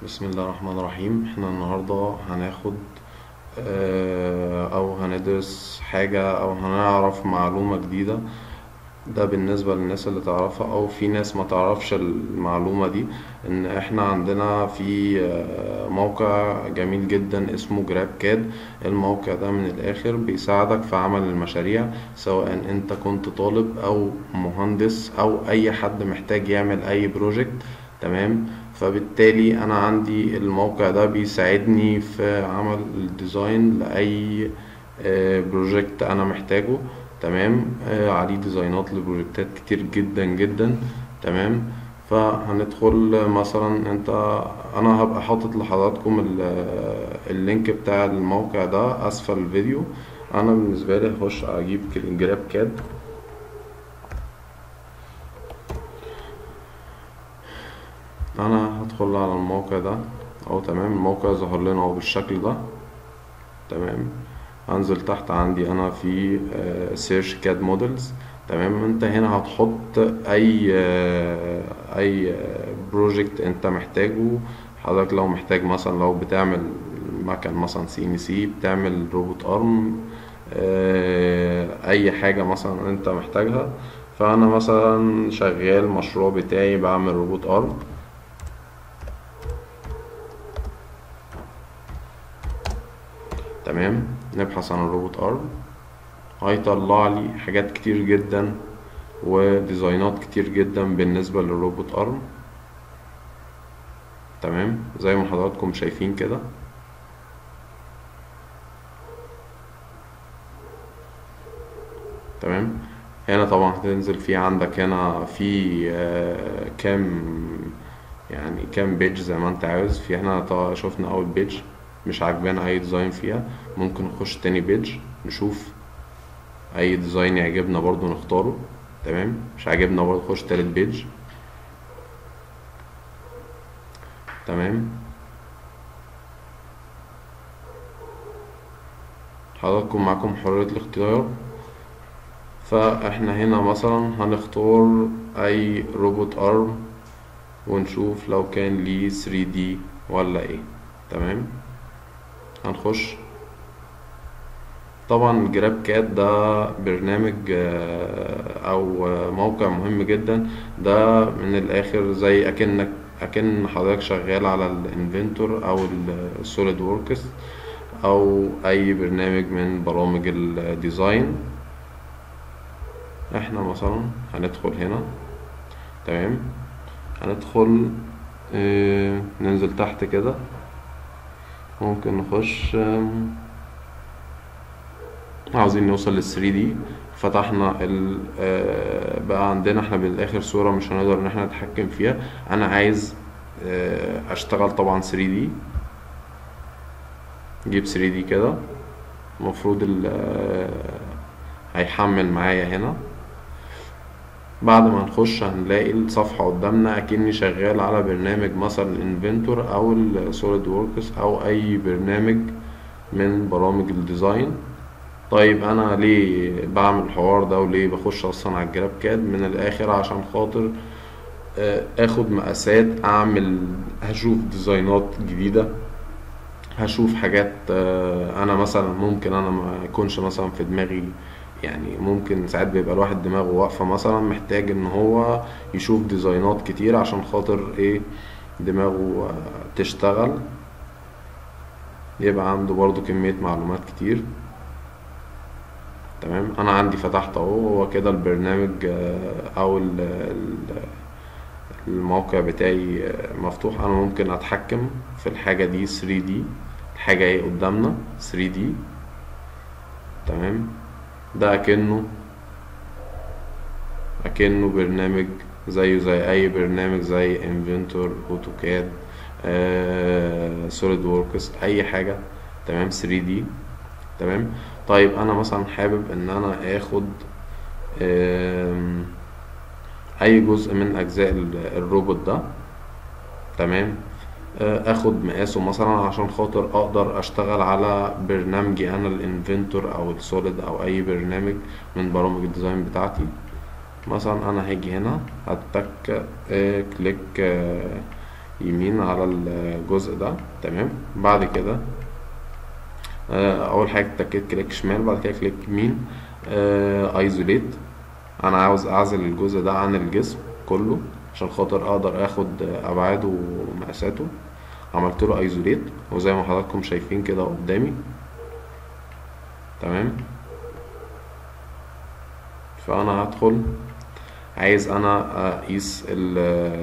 بسم الله الرحمن الرحيم احنا النهاردة هناخد آه، او هندرس حاجة او هنعرف معلومة جديدة ده بالنسبة للناس اللي تعرفها او في ناس ما تعرفش المعلومة دي ان احنا عندنا في آه، موقع جميل جدا اسمه جراب كاد الموقع ده من الاخر بيساعدك في عمل المشاريع سواء انت كنت طالب او مهندس او اي حد محتاج يعمل اي بروجكت تمام فبالتالي انا عندي الموقع ده بيساعدني في عمل الديزاين لاي بروجكت انا محتاجه تمام آه، عليه ديزاينات لبروجكتات كتير جدا جدا تمام فهندخل مثلا انت انا هبقى حاطط لحضراتكم ال- اللينك بتاع الموقع ده اسفل الفيديو انا بالنسبه لي هخش اجيب جراب كاد انا هدخل على الموقع ده اهو تمام الموقع ظهر لنا اهو بالشكل ده تمام هنزل تحت عندي انا في سيرش كاد مودلز تمام انت هنا هتحط اي آه، اي بروجكت انت محتاجه حضرتك لو محتاج مثلا لو بتعمل مكن مثلا سي ان سي بتعمل روبوت ارم آه، اي حاجة مثلا انت محتاجها فانا مثلا شغال مشروع بتاعي بعمل روبوت ارم تمام نبحث عن الروبوت ارم هيطلع لي حاجات كتير جدا وديزاينات كتير جدا بالنسبة للروبوت ارم تمام زي ما حضراتكم شايفين كده تمام هنا طبعا هتنزل في عندك هنا في آه، كام يعني كام بيج زي ما انت عاوز في احنا طبعا شفنا اول بيج مش عاجبانا اي ديزاين فيها ممكن نخش تاني بيج نشوف اي ديزاين يعجبنا برضو نختاره تمام مش عاجبنا برضو نخش تالت بيج تمام حضراتكم معاكم حرية الاختيار فاحنا هنا مثلا هنختار اي روبوت ارم ونشوف لو كان ليه 3D ولا ايه تمام هنخش طبعا جراب كات ده برنامج آه، او آه، موقع مهم جدا ده من الاخر زي اكنك اكن حضرتك شغال على الانفنتور او السوليد ووركس او اي برنامج من برامج الديزاين احنا مثلا هندخل هنا تمام هندخل آه، ننزل تحت كده ممكن نخش آم، عاوزين نوصل لل 3D فتحنا ال آه، بقى عندنا احنا بالاخر صورة مش هنقدر ان احنا نتحكم فيها انا عايز آه، اشتغل طبعا 3D جيب 3D كده المفروض ال آه، هيحمل معايا هنا بعد ما نخش هنلاقي الصفحة قدامنا أكني شغال على برنامج مثلا الانفنتور أو السوليد ووركس أو أي برنامج من برامج الديزاين طيب أنا ليه بعمل الحوار ده وليه بخش أصلا على الجراب كاد من الآخر عشان خاطر آه، اخد مقاسات اعمل هشوف ديزاينات جديدة هشوف حاجات آه، انا مثلا ممكن انا ما يكونش مثلا في دماغي يعني ممكن ساعات بيبقى الواحد دماغه واقفة مثلا محتاج ان هو يشوف ديزاينات كتير عشان خاطر ايه دماغه آه، تشتغل يبقى عنده برضو كمية معلومات كتير تمام انا عندي فتحت اهو هو كده البرنامج آه، او ال- ال- الموقع بتاعي آه، مفتوح انا ممكن اتحكم في الحاجة دي 3D الحاجة ايه قدامنا 3D تمام ده اكنه اكنه برنامج زيه زي اي برنامج زي انفنتور اوتوكاد سوليد ووركس اي حاجة تمام 3D تمام طيب انا مثلا حابب ان انا اخد آم، اي جزء من اجزاء ال- الروبوت ده تمام آه، اخد مقاسه مثلا عشان خاطر اقدر اشتغل على برنامجي انا الانفنتور او السوليد او اي برنامج من برامج الديزاين بتاعتي مثلا انا هاجي هنا هتك آه، كليك آه، يمين على الجزء ده تمام بعد كده آه، اول حاجه اتكيت كليك شمال بعد كده كليك يمين ايزوليت انا عاوز اعزل الجزء ده عن الجسم كله عشان خاطر اقدر اخد ابعاده ومقاساته عملت له ايزوليت وزي ما حضراتكم شايفين كده قدامي تمام فانا هدخل عايز انا اقيس ال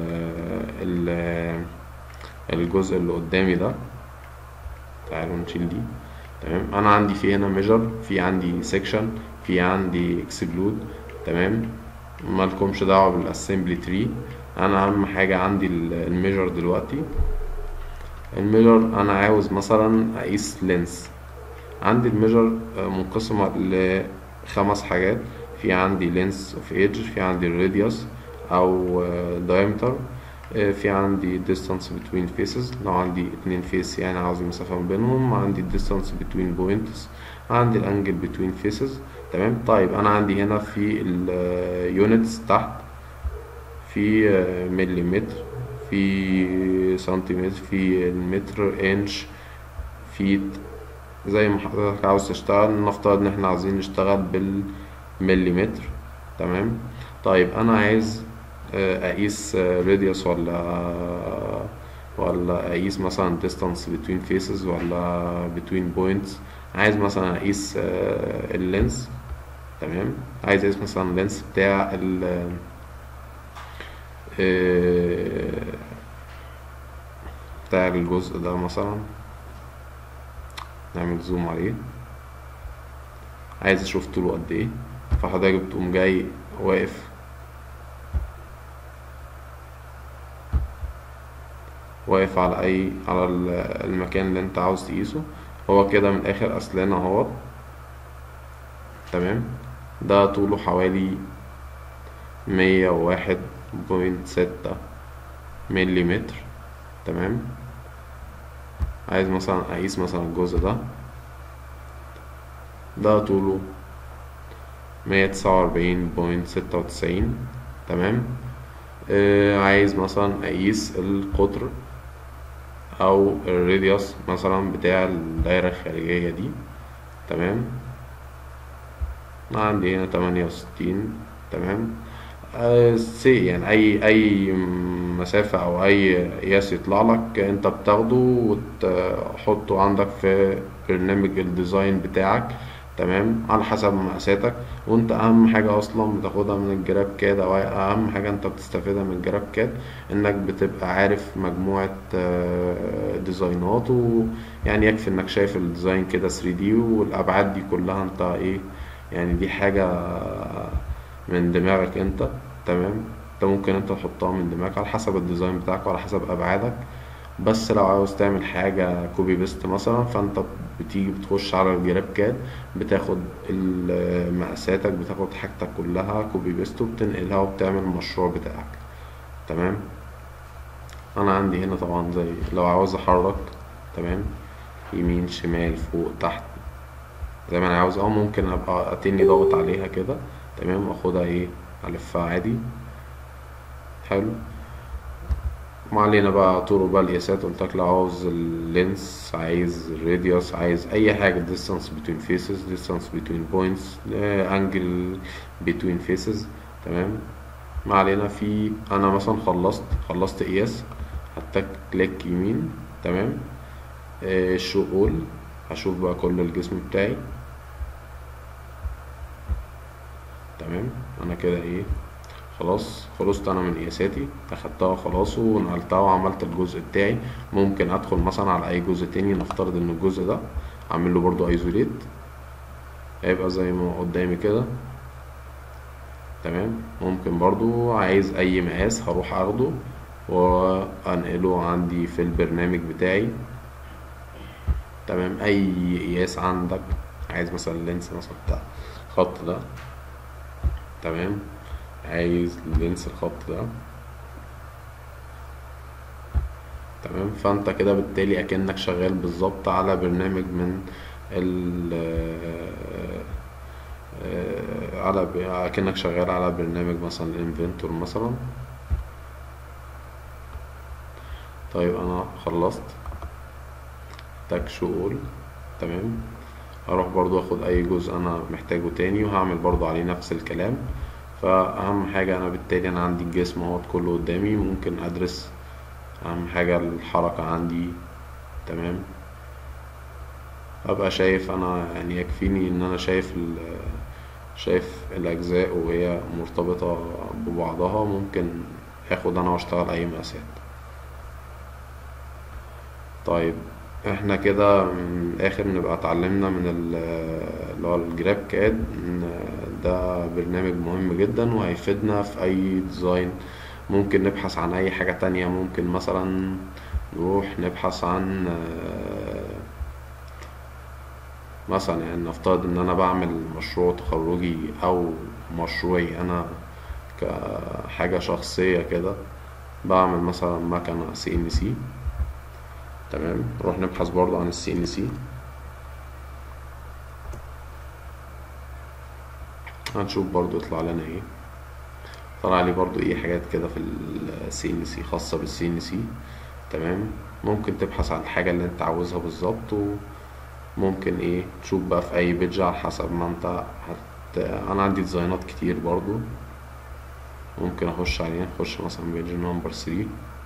ال الجزء اللي قدامي ده تعالوا نشيل دي تمام انا عندي في هنا ميجر في عندي سيكشن في عندي اكسبلود تمام مالكمش دعوه بالاسمبلي تري انا اهم حاجه عندي الميجر دلوقتي الميجر انا عاوز مثلا اقيس لينس عندي الميجر منقسمه لخمس حاجات في عندي لينس اوف ايدج في عندي الراديوس او diameter في عندي distance between faces لو عندي اتنين فيس يعني عاوز المسافة ما بينهم عندي distance between points عندي الانجل between faces تمام طيب انا عندي هنا في اليونتس تحت في مليمتر في سنتيمتر في المتر انش فيت زي ما حضرتك عاوز تشتغل نفترض ان احنا عاوزين نشتغل بالمليمتر تمام طيب انا عايز اقيس راديوس ولا ولا اقيس مثلا distance between faces ولا between points عايز مثلا اقيس اللينس تمام عايز اقيس مثلا اللينس بتاع ال بتاع الجزء ده مثلا نعمل زوم عليه عايز اشوف طوله قد ايه فحضرتك بتقوم جاي واقف واقف على اي على المكان اللي انت عاوز تقيسه هو كده من اخر اسلان اهوت تمام ده طوله حوالي مية وواحد بوينت ستة مليمتر تمام عايز مثلا اقيس مثلا الجزء ده ده طوله مية تسعة وأربعين بوينت ستة وتسعين تمام آه عايز مثلا اقيس القطر او الراديوس مثلا بتاع الدايرة الخارجية دي تمام عندي هنا تمانية وستين تمام آه سي يعني اي اي مسافة او اي قياس يطلع لك انت بتاخده وتحطه عندك في برنامج الديزاين بتاعك تمام على حسب مقاساتك وانت اهم حاجة اصلا بتاخدها من الجراب كاد او اهم حاجة انت بتستفيدها من الجراب كاد انك بتبقى عارف مجموعة ديزاينات ويعني يكفي انك شايف الديزاين كده 3D والابعاد دي كلها انت ايه يعني دي حاجة من دماغك انت تمام انت ممكن انت تحطها من دماغك على حسب الديزاين بتاعك وعلى حسب ابعادك بس لو عاوز تعمل حاجة كوبي بيست مثلا فانت بتيجي بتخش على الجراب كاد بتاخد مقاساتك بتاخد حاجتك كلها كوبي بيست وبتنقلها وبتعمل المشروع بتاعك تمام انا عندي هنا طبعا زي لو عاوز احرك تمام يمين شمال فوق تحت زي ما انا عاوز اه ممكن ابقى اتني ضغط عليها كده تمام واخدها ايه الفها عادي حلو ما علينا بقى طرق بقى القياسات قلت لك لو عاوز اللينس عايز الراديوس عايز اي حاجه distance between faces distance between points angle between faces تمام ما علينا في انا مثلا خلصت خلصت قياس هتك كليك يمين تمام شو اول هشوف بقى كل الجسم بتاعي تمام انا كده ايه خلاص خلصت انا من قياساتي اخدتها خلاص ونقلتها وعملت الجزء بتاعي ممكن ادخل مثلا على اي جزء تاني نفترض ان الجزء ده اعمل له برضو ايزوليت هيبقى زي ما قدامي كده تمام ممكن برضو عايز اي مقاس هروح اخده وانقله عندي في البرنامج بتاعي تمام اي قياس عندك عايز مثلا اللينس مثلا بتاع الخط ده تمام عايز لينس الخط ده تمام فانت كده بالتالي اكنك شغال بالظبط على برنامج من ال على اكنك شغال على برنامج مثلا الانفنتور مثلا طيب انا خلصت تاك شو اول تمام هروح برضو اخد اي جزء انا محتاجه تاني وهعمل برضو عليه نفس الكلام فاهم حاجة انا بالتالي انا عندي الجسم اهوت كله قدامي ممكن ادرس اهم حاجة الحركة عندي تمام ابقى شايف انا يعني يكفيني ان انا شايف ال شايف الاجزاء وهي مرتبطة ببعضها ممكن اخد انا واشتغل اي مقاسات طيب احنا كده من الاخر نبقى اتعلمنا من ال- اللي هو الجراب كاد ان ده برنامج مهم جدا وهيفيدنا في اي ديزاين ممكن نبحث عن اي حاجة تانية ممكن مثلا نروح نبحث عن آه، مثلا يعني نفترض ان انا بعمل مشروع تخرجي او مشروعي انا كحاجة شخصية كده بعمل مثلا مكنة سي ان سي تمام نروح نبحث برضو عن السي ان سي هنشوف برضو يطلع لنا ايه طلع لي برضو ايه حاجات كده في السي ان سي خاصة بالسي ان سي تمام ممكن تبحث عن الحاجة اللي انت عاوزها بالظبط وممكن ايه تشوف بقى في اي بيج على حسب ما انت هت... انا عندي ديزاينات كتير برضو ممكن اخش عليها نخش مثلا بيج نمبر 3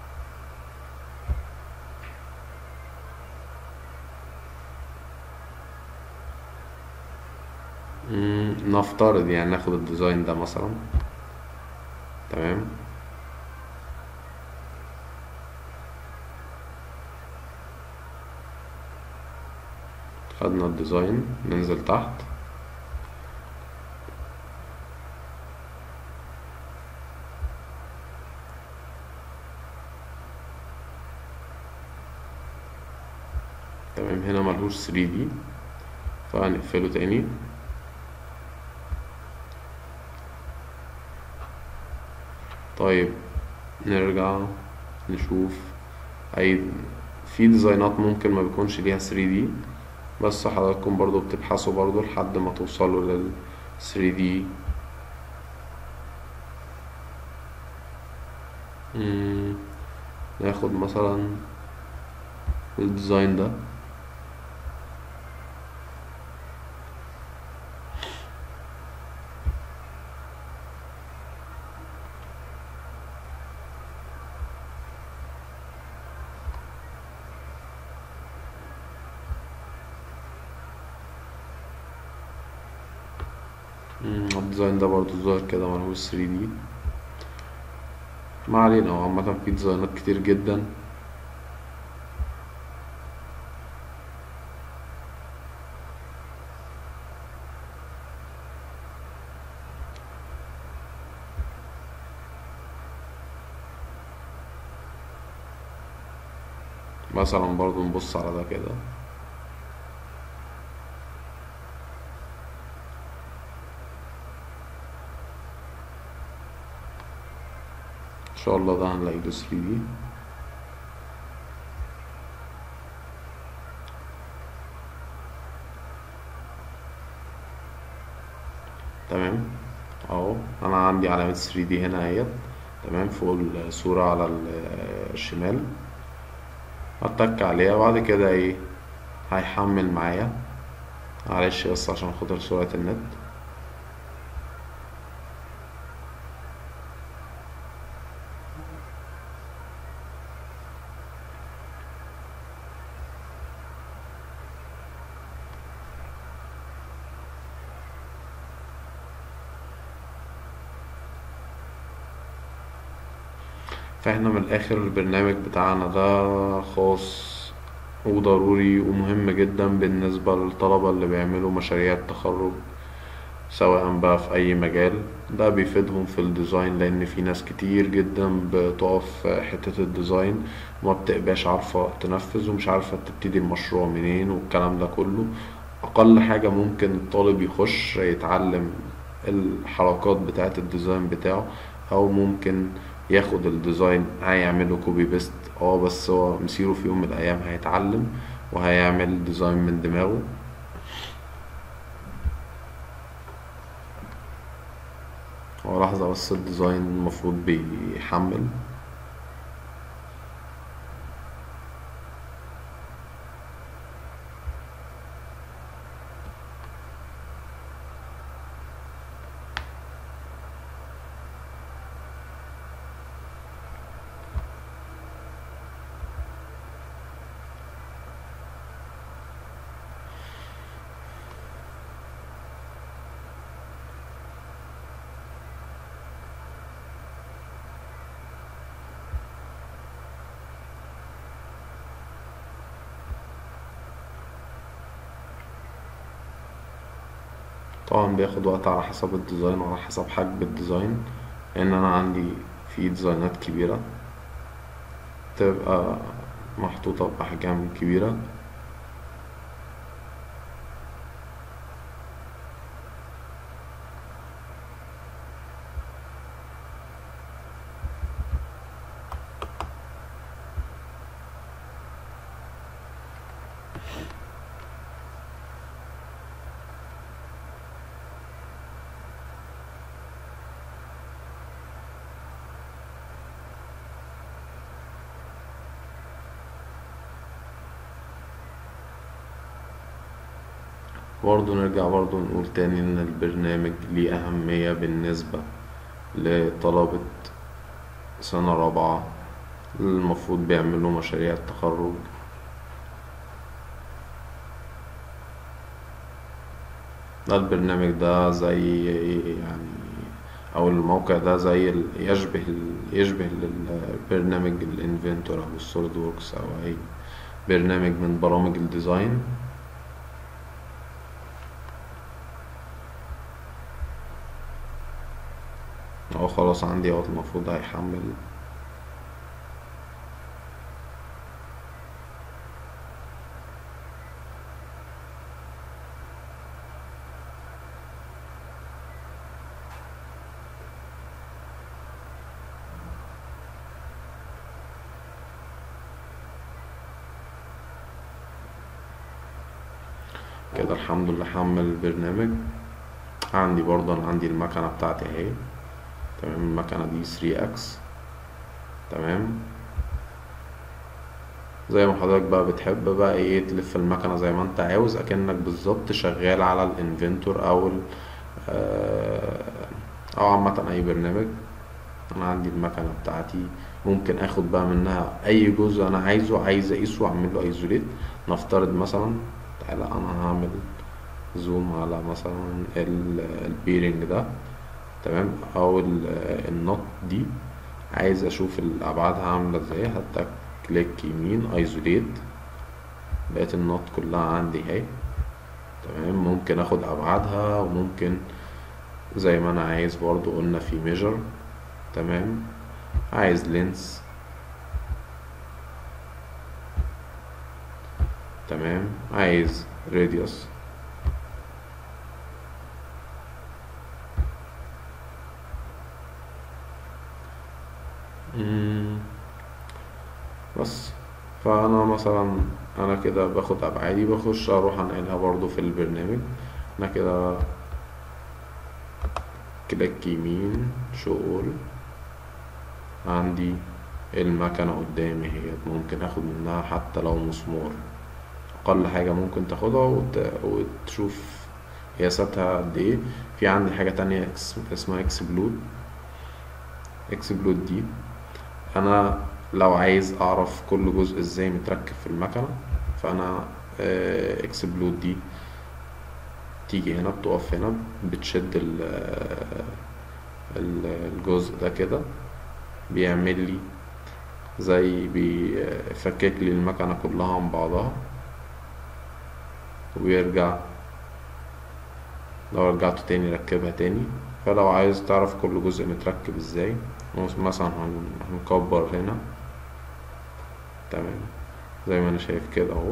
مم، نفترض يعني ناخد الديزاين ده مثلا تمام خدنا الديزاين ننزل تحت تمام هنا ملهوش 3D فهنقفله تاني طيب نرجع نشوف اي في ديزاينات ممكن ما بيكونش ليها 3D بس حضراتكم برضو بتبحثوا برضو لحد ما توصلوا لل 3D مم، ناخد مثلا الديزاين ده مم، الديزاين ده برضو ظاهر كده ملهوش 3D ما علينا هو عامة في ديزاينات كتير جدا مثلا برضو نبص على ده كده ان شاء الله ده هنلاقيه له 3D تمام اهو انا عندي علامة 3D هنا اهيت تمام فوق الصورة على ال- الشمال هتك عليها وبعد كده ايه هيحمل معايا معلش بس عشان خاطر سرعة النت فاحنا من الاخر البرنامج بتاعنا ده خاص وضروري ومهم جدا بالنسبة للطلبة اللي بيعملوا مشاريع التخرج سواء بقى في أي مجال ده بيفيدهم في الديزاين لأن في ناس كتير جدا بتقف في حتة الديزاين وما بتبقاش عارفة تنفذ ومش عارفة تبتدي المشروع منين والكلام ده كله أقل حاجة ممكن الطالب يخش يتعلم الحركات بتاعة الديزاين بتاعه أو ممكن ياخد الديزاين هيعمله كوبي بيست اه بس هو مسيره في يوم من الأيام هيتعلم وهيعمل ديزاين من دماغه هو لحظة بس الديزاين المفروض بيحمل طبعا بياخد وقت على حسب الديزاين وعلى حسب حجم الديزاين لان انا عندي في ديزاينات كبيرة تبقى محطوطة بأحجام كبيرة برضه نرجع برضه نقول تاني إن البرنامج ليه أهمية بالنسبة لطلبة سنة رابعة المفروض بيعملوا مشاريع التخرج ده البرنامج ده زي يعني أو الموقع ده زي ال- يشبه ال- يشبه البرنامج الانفنتور أو السوليد ووركس أو أي برنامج من برامج الديزاين أهو خلاص عندي اهو المفروض هيحمل كده الحمد لله حمل البرنامج عندي برضه انا عندي المكنة بتاعتي اهي تمام المكنة دي 3 اكس تمام زي ما حضرتك بقى بتحب بقى ايه تلف المكنة زي ما انت عاوز اكنك بالظبط شغال على الانفنتور او ال آه، او عامة اي برنامج انا عندي المكنة بتاعتي ممكن اخد بقى منها اي جزء انا عايزه عايز اقيسه واعمل له ايزوليت نفترض مثلا تعالى انا هعمل زوم على مثلا ال- البيرنج ده تمام او ال- النوت دي عايز اشوف الابعاد عامله ازاي هتك كليك يمين ايزوليت بقت النوت كلها عندي اهي تمام ممكن اخد ابعادها وممكن زي ما انا عايز برضو قلنا في ميجر تمام عايز لينس تمام عايز راديوس مم. بس فانا مثلا انا كده باخد ابعادي بخش اروح انقلها برضو في البرنامج انا كده كليك يمين شو اول عندي المكنة قدامي هي ممكن اخد منها حتى لو مسمار اقل حاجة ممكن تاخدها وت... وتشوف قياساتها قد ايه في عندي حاجة تانية اكس... اسمها اكسبلود اكسبلود دي انا لو عايز اعرف كل جزء ازاي متركب في المكنة فانا اكسبلود دي تيجي هنا بتقف هنا بتشد ال- ال- الجزء ده كده بيعمل لي زي بيفكك لي المكنة كلها عن بعضها ويرجع لو رجعته تاني ركبها تاني فلو عايز تعرف كل جزء متركب ازاي مثلا هن- هنكبر هنا تمام زي ما انا شايف كده اهو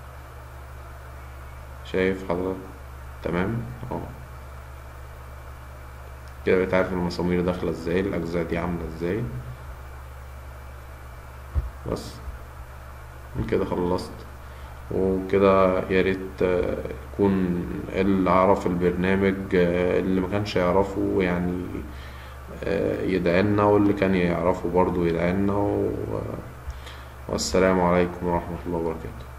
شايف حضرتك تمام اهو كده بقيت عارف المسامير داخلة ازاي الأجزاء دي عاملة ازاي بس كده خلصت وكده يا ريت آه، يكون اللي عرف البرنامج آه، اللي ما كانش يعرفه يعني آه، يدعيلنا واللي كان يعرفه برضه يدعيلنا و... والسلام عليكم ورحمة الله وبركاته